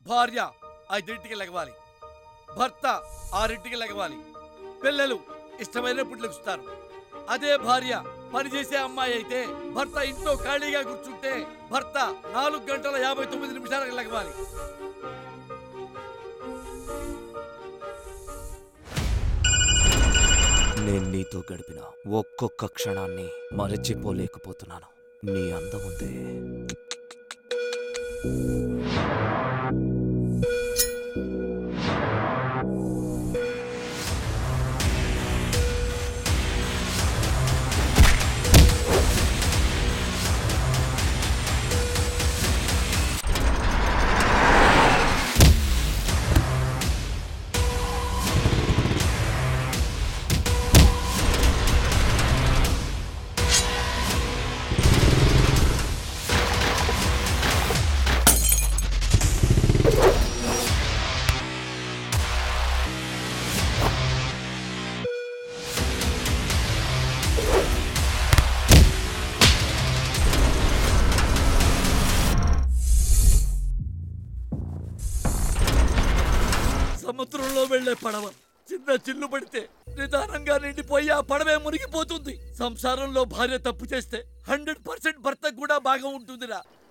భార్య ఐదింటికి లెగవాలి భర్త ఆరింటికి లెగవాలి పిల్లలు ఇష్టమైనప్పుడు లెగుస్తారు అదే భార్య పనిచేసే అమ్మాయి అయితే భర్త ఇంట్లో ఖాళీగా కూర్చుంటే భర్త నాలుగు గంటల యాభై తొమ్మిది నిమిషాలకు లెగవాలి నేను నీతో గడిపిన ఒక్కొక్క క్షణాన్ని మరచిపోలేకపోతున్నాను నీ అందం ఉంది సముద్రంలో వెళ్లే పడవ చిన్న చిల్లు పడితే నిదానంగా నిండిపోయి ఆ పడవే మునిగిపోతుంది సంసారంలో భార్య తప్పు చేస్తే హండ్రెడ్ పర్సెంట్ భర్త కూడా బాగా ఉంటుందిరా